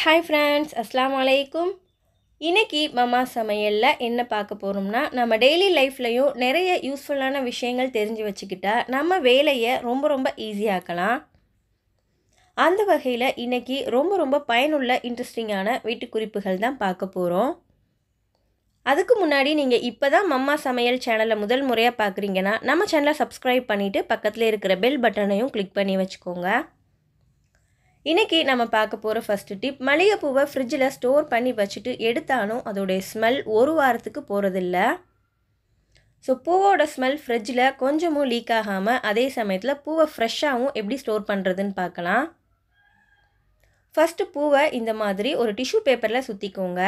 hi friends அஸ்ஸலாமு அலைக்கும் இன்னைக்கு மம்மா சமையலில் என்ன பார்க்க போகிறோம்னா நம்ம டெய்லி லைஃப்லையும் நிறைய யூஸ்ஃபுல்லான விஷயங்கள் தெரிஞ்சு வச்சுக்கிட்டா நம்ம வேலையை ரொம்ப ரொம்ப ஈஸியாக்கலாம் அந்த வகையில் இன்னைக்கு ரொம்ப ரொம்ப பயனுள்ள இன்ட்ரெஸ்டிங்கான வீட்டு குறிப்புகள் தான் பார்க்க போகிறோம் அதுக்கு முன்னாடி நீங்கள் இப்போ தான் மம்மா சமையல் சேனலை முதல் முறையாக பார்க்குறீங்கன்னா நம்ம சேனலை சப்ஸ்கிரைப் பண்ணிவிட்டு பக்கத்தில் இருக்கிற பெல் பட்டனையும் கிளிக் பண்ணி வச்சுக்கோங்க இன்றைக்கி நம்ம பார்க்க போகிற ஃபஸ்ட்டு டிப் மல்லிகைப்பூவை ஃப்ரிட்ஜில் ஸ்டோர் பண்ணி வச்சுட்டு எடுத்தாலும் அதோடைய ஸ்மெல் ஒரு வாரத்துக்கு போகிறதில்ல ஸோ பூவோட ஸ்மெல் ஃப்ரிட்ஜில் கொஞ்சமும் லீக் ஆகாமல் அதே சமயத்தில் பூவை ஃப்ரெஷ்ஷாகவும் எப்படி ஸ்டோர் பண்ணுறதுன்னு பார்க்கலாம் ஃபஸ்ட்டு பூவை இந்த மாதிரி ஒரு டிஷ்யூ பேப்பரில் சுற்றிக்கோங்க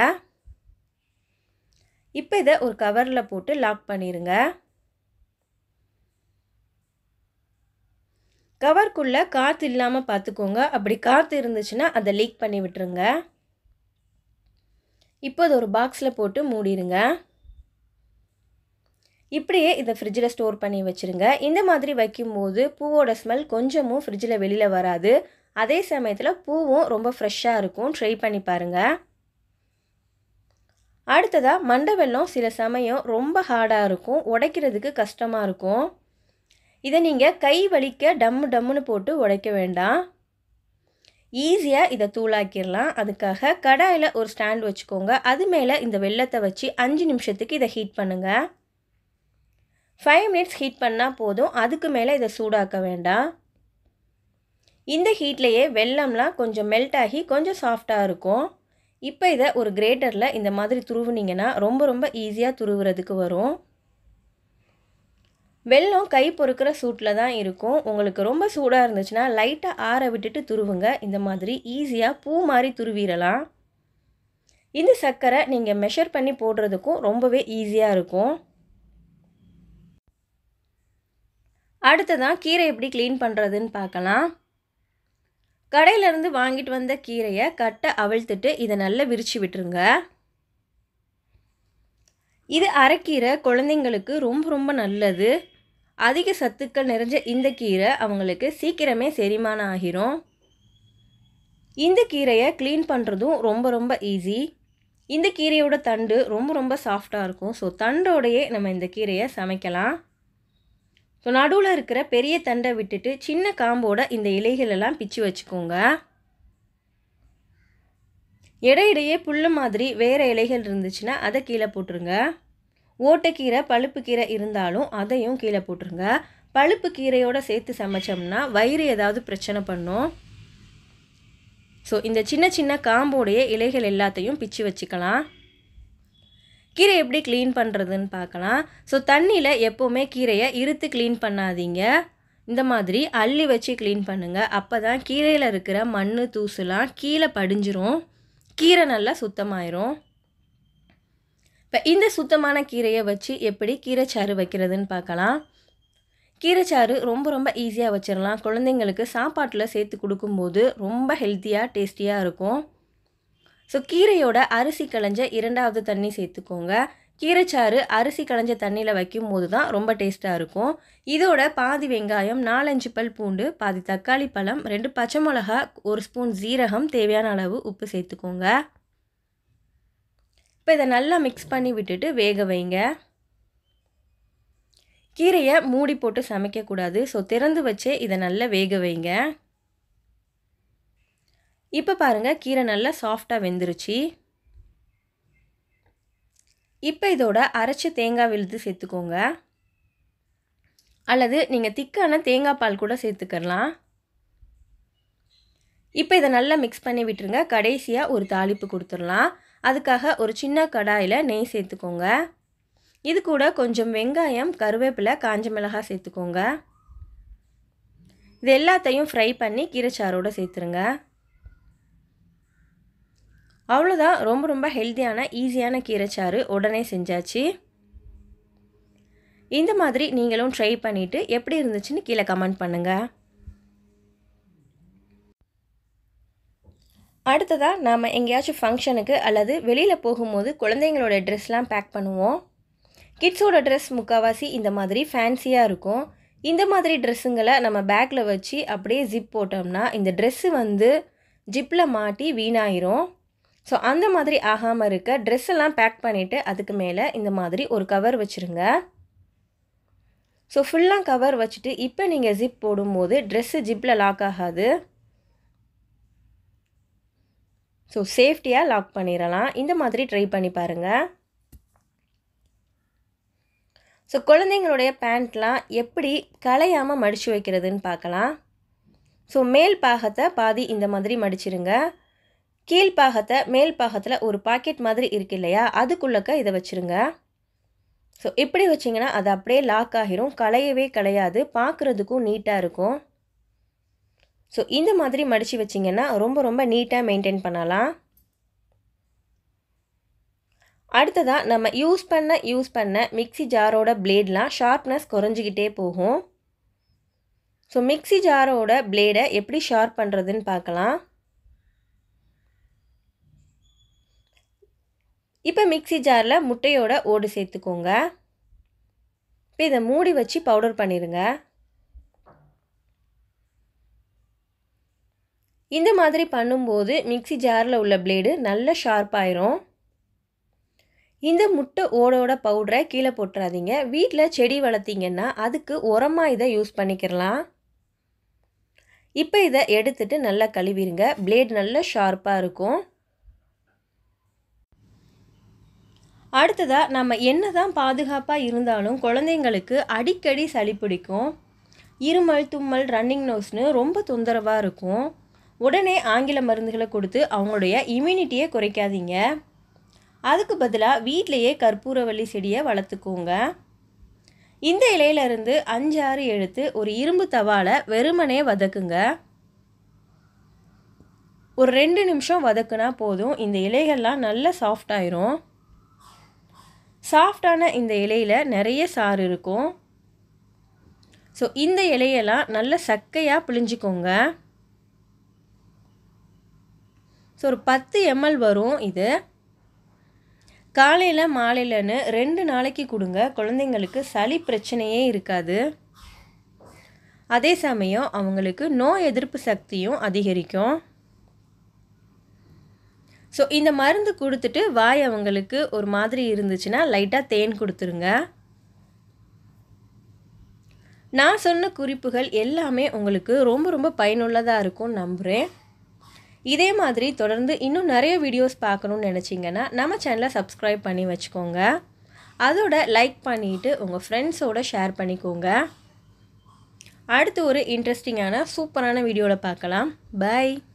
இப்போ இதை ஒரு கவரில் போட்டு லாக் பண்ணிடுங்க கவர்க்குள்ளே காற்று இல்லாமல் பார்த்துக்கோங்க அப்படி காற்று இருந்துச்சுன்னா அதை லீக் பண்ணி விட்டுருங்க இப்போ அது ஒரு பாக்ஸில் போட்டு மூடிடுங்க இப்படியே இதை ஃப்ரிட்ஜில் ஸ்டோர் பண்ணி வச்சுருங்க இந்த மாதிரி வைக்கும்போது பூவோட ஸ்மெல் கொஞ்சமும் ஃப்ரிட்ஜில் வெளியில் வராது அதே சமயத்தில் பூவும் ரொம்ப ஃப்ரெஷ்ஷாக இருக்கும் ட்ரை பண்ணி பாருங்கள் அடுத்ததாக மண்டை வெல்லம் சில சமயம் ரொம்ப ஹார்டாக இருக்கும் உடைக்கிறதுக்கு கஷ்டமாக இருக்கும் இதை நீங்கள் கை வலிக்க டம்மு டம்முன்னு போட்டு உடைக்க வேண்டாம் ஈஸியாக இதை தூளாக்கிடலாம் அதுக்காக கடாயில் ஒரு ஸ்டாண்ட் வச்சுக்கோங்க அது மேலே இந்த வெள்ளத்தை வச்சு அஞ்சு நிமிஷத்துக்கு இதை ஹீட் பண்ணுங்கள் ஃபைவ் மினிட்ஸ் ஹீட் பண்ணால் போதும் அதுக்கு மேலே இதை சூடாக்க வேண்டாம் இந்த ஹீட்லேயே வெள்ளம்லாம் கொஞ்சம் மெல்ட் ஆகி கொஞ்சம் சாஃப்டாக இருக்கும் இப்போ இதை ஒரு கிரேட்டரில் இந்த மாதிரி துருவுனீங்கன்னா ரொம்ப ரொம்ப ஈஸியாக துருவுறதுக்கு வரும் வெள்ளம் கை பொறுக்கிற சூட்டில் தான் இருக்கும் உங்களுக்கு ரொம்ப சூடாக இருந்துச்சுன்னா லைட்டாக ஆற விட்டுட்டு துருவுங்க இந்த மாதிரி ஈஸியாக பூ மாதிரி துருவிடலாம் இந்த சர்க்கரை நீங்கள் மெஷர் பண்ணி போடுறதுக்கும் ரொம்பவே ஈஸியாக இருக்கும் அடுத்ததான் கீரை எப்படி க்ளீன் பண்ணுறதுன்னு பார்க்கலாம் கடையிலேருந்து வாங்கிட்டு வந்த கீரையை கட்டை அவிழ்த்துட்டு இதை நல்லா விரித்து விட்டுருங்க இது அரைக்கீரை குழந்தைங்களுக்கு ரொம்ப ரொம்ப நல்லது அதிக சத்துக்கள் நிறைஞ்ச இந்த கீரை அவங்களுக்கு சீக்கிரமே செரிமானம் ஆகிரும் இந்த கீரையை க்ளீன் பண்ணுறதும் ரொம்ப ரொம்ப ஈஸி இந்த கீரையோட தண்டு ரொம்ப ரொம்ப சாஃப்டாக இருக்கும் ஸோ தண்டோடையே நம்ம இந்த கீரையை சமைக்கலாம் ஸோ நடுவில் இருக்கிற பெரிய தண்டை விட்டுட்டு சின்ன காம்போட இந்த இலைகளெல்லாம் பிச்சு வச்சுக்கோங்க இடையிடையே புல்லு மாதிரி வேறு இலைகள் இருந்துச்சுன்னா அதை கீழே போட்டுருங்க ஓட்டைக்கீரை பழுப்பு கீரை இருந்தாலும் அதையும் கீழே போட்டுருங்க பழுப்பு கீரையோடு சேர்த்து சமைச்சோம்னா வயிறு ஏதாவது பிரச்சனை பண்ணும் ஸோ இந்த சின்ன சின்ன காம்போடைய இலைகள் எல்லாத்தையும் பிச்சு வச்சுக்கலாம் கீரை எப்படி க்ளீன் பண்ணுறதுன்னு பார்க்கலாம் ஸோ தண்ணியில் எப்போவுமே கீரையை இருத்து க்ளீன் பண்ணாதீங்க இந்த மாதிரி அள்ளி வச்சு க்ளீன் பண்ணுங்கள் அப்போ தான் கீரையில் இருக்கிற மண் தூசுலாம் கீழே படிஞ்சிரும் கீரை நல்லா சுத்தமாயிரும் இப்போ இந்த சுத்தமான கீரையை வச்சு எப்படி கீரைச்சாறு வைக்கிறதுன்னு பார்க்கலாம் கீரைச்சாறு ரொம்ப ரொம்ப ஈஸியாக வச்சிடலாம் குழந்தைங்களுக்கு சாப்பாட்டில் சேர்த்து கொடுக்கும்போது ரொம்ப ஹெல்த்தியாக டேஸ்டியாக இருக்கும் ஸோ கீரையோட அரிசி களைஞ்ச இரண்டாவது தண்ணி சேர்த்துக்கோங்க கீரைச்சாறு அரிசி களைஞ்ச தண்ணியில் வைக்கும் போது தான் ரொம்ப டேஸ்ட்டாக இருக்கும் இதோட பாதி வெங்காயம் நாலஞ்சு பல் பூண்டு பாதி தக்காளி பழம் ரெண்டு பச்சை மிளகா ஒரு ஸ்பூன் ஜீரகம் தேவையான அளவு உப்பு சேர்த்துக்கோங்க இப்போ இதை நல்லா மிக்ஸ் பண்ணி விட்டுட்டு வேக வைங்க கீரையை மூடி போட்டு சமைக்கக்கூடாது ஸோ திறந்து வச்சே இதை நல்லா வேக வைங்க இப்போ பாருங்கள் கீரை நல்லா சாஃப்டாக வெந்துருச்சு இப்போ இதோட அரைச்ச தேங்காய் விழுது சேர்த்துக்கோங்க அல்லது நீங்கள் திக்கான தேங்காய் பால் கூட சேர்த்துக்கலாம் இப்போ இதை நல்லா மிக்ஸ் பண்ணி விட்டுருங்க கடைசியாக ஒரு தாளிப்பு கொடுத்துடலாம் அதுக்காக ஒரு சின்ன கடாயில் நெய் சேர்த்துக்கோங்க இது கூட கொஞ்சம் வெங்காயம் கருவேப்பிலை காஞ்ச மிளகாய் சேர்த்துக்கோங்க இது எல்லாத்தையும் ஃப்ரை பண்ணி கீரைச்சாரோடு சேர்த்துருங்க அவ்வளோதான் ரொம்ப ரொம்ப ஹெல்த்தியான ஈஸியான கீரைச்சாறு உடனே செஞ்சாச்சு இந்த மாதிரி நீங்களும் ட்ரை பண்ணிவிட்டு எப்படி இருந்துச்சுன்னு கீழே கமெண்ட் பண்ணுங்கள் அடுத்ததாக நாம் எங்கேயாச்சும் ஃபங்க்ஷனுக்கு அல்லது வெளியில் போகும்போது குழந்தைங்களோட ட்ரெஸ்லாம் பேக் பண்ணுவோம் கிட்ஸோட ட்ரெஸ் முக்கால்வாசி இந்த மாதிரி ஃபேன்சியாக இருக்கும் இந்த மாதிரி ட்ரெஸ்ஸுங்களை நம்ம பேக்கில் வச்சு அப்படியே ஜிப் போட்டோம்னா இந்த ட்ரெஸ்ஸு வந்து ஜிப்பில் மாட்டி வீணாயிரும் ஸோ அந்த மாதிரி ஆகாமல் இருக்க ட்ரெஸ் எல்லாம் பேக் பண்ணிவிட்டு அதுக்கு மேலே இந்த மாதிரி ஒரு கவர் வச்சுருங்க ஸோ ஃபுல்லாக கவர் வச்சுட்டு இப்போ நீங்கள் ஜிப் போடும்போது ட்ரெஸ்ஸு ஜிப்பில் லாக் ஆகாது ஸோ சேஃப்டியாக லாக் பண்ணிடலாம் இந்த மாதிரி ட்ரை பண்ணி பாருங்கள் ஸோ குழந்தைங்களுடைய பேண்ட்லாம் எப்படி களையாமல் மடித்து வைக்கிறதுன்னு பார்க்கலாம் ஸோ மேல் பாகத்தை பாதி இந்த மாதிரி மடிச்சிருங்க கீழ் பாகத்தை மேல் பாகத்தில் ஒரு பாக்கெட் மாதிரி இருக்கு இல்லையா அதுக்குள்ளக்க இதை வச்சுருங்க ஸோ இப்படி வச்சிங்கன்னா அது அப்படியே லாக் ஆகிரும் களையவே களையாது பார்க்குறதுக்கும் நீட்டாக இருக்கும் ஸோ இந்த மாதிரி மடித்து வச்சிங்கன்னா ரொம்ப ரொம்ப நீட்டாக மெயின்டைன் பண்ணலாம் அடுத்ததாக நம்ம யூஸ் பண்ண யூஸ் பண்ண மிக்சி ஜாரோட பிளேட்லாம் ஷார்ப்னஸ் குறைஞ்சிக்கிட்டே போகும் ஸோ மிக்சி ஜாரோட பிளேடை எப்படி ஷார்ப் பண்ணுறதுன்னு பார்க்கலாம் இப்போ மிக்சி ஜாரில் முட்டையோட ஓடு சேர்த்துக்கோங்க இப்போ இதை மூடி வச்சு பவுடர் பண்ணிடுங்க இந்த மாதிரி பண்ணும்போது மிக்சி ஜாரில் உள்ள பிளேடு நல்ல ஷார்ப்பாயிரும் இந்த முட்டை ஓடோட பவுடரை கீழே போட்டுறாதீங்க வீட்டில் செடி வளர்த்திங்கன்னா அதுக்கு உரமாக இதை யூஸ் பண்ணிக்கிறலாம் இப்போ இதை எடுத்துட்டு நல்லா கழுவிடுங்க பிளேட் நல்ல ஷார்ப்பாக இருக்கும் அடுத்ததாக நம்ம என்ன தான் பாதுகாப்பாக இருந்தாலும் குழந்தைங்களுக்கு அடிக்கடி சளி பிடிக்கும் இருமல் தும்மல் ரன்னிங் நோஸ்னு ரொம்ப தொந்தரவாக இருக்கும் உடனே ஆங்கில மருந்துகளை கொடுத்து அவங்களுடைய இம்யூனிட்டியை குறைக்காதீங்க அதுக்கு பதிலாக வீட்டிலையே கற்பூரவள்ளி செடியை வளர்த்துக்கோங்க இந்த இலையிலேருந்து அஞ்சு ஆறு எடுத்து ஒரு இரும்பு தவால வெறுமனே வதக்குங்க ஒரு ரெண்டு நிமிஷம் வதக்குனா போதும் இந்த இலைகள்லாம் நல்ல சாஃப்டாயிரும் சாஃப்டான இந்த இலையில் நிறைய சாறு இருக்கும் ஸோ இந்த இலையெல்லாம் நல்ல சக்கையாக பிழிஞ்சிக்கோங்க ஸோ ஒரு பத்து எம்எல் வரும் இது காலையில் மாலையிலன்னு ரெண்டு நாளைக்கு கொடுங்க குழந்தைங்களுக்கு சளி பிரச்சனையே இருக்காது அதே சமயம் அவங்களுக்கு நோய் எதிர்ப்பு சக்தியும் அதிகரிக்கும் ஸோ இந்த மருந்து கொடுத்துட்டு வாய் அவங்களுக்கு ஒரு மாதிரி இருந்துச்சுன்னா லைட்டாக தேன் கொடுத்துருங்க நான் சொன்ன குறிப்புகள் எல்லாமே உங்களுக்கு ரொம்ப ரொம்ப பயனுள்ளதாக இருக்கும்னு நம்புகிறேன் இதே மாதிரி தொடர்ந்து இன்னும் நிறைய வீடியோஸ் பார்க்கணுன்னு நினச்சிங்கன்னா நம்ம சேனலை சப்ஸ்கிரைப் பண்ணி வச்சுக்கோங்க அதோட லைக் பண்ணிவிட்டு உங்கள் ஃப்ரெண்ட்ஸோட ஷேர் பண்ணிக்கோங்க அடுத்து ஒரு இன்ட்ரெஸ்டிங்கான சூப்பரான வீடியோவில் பார்க்கலாம் பை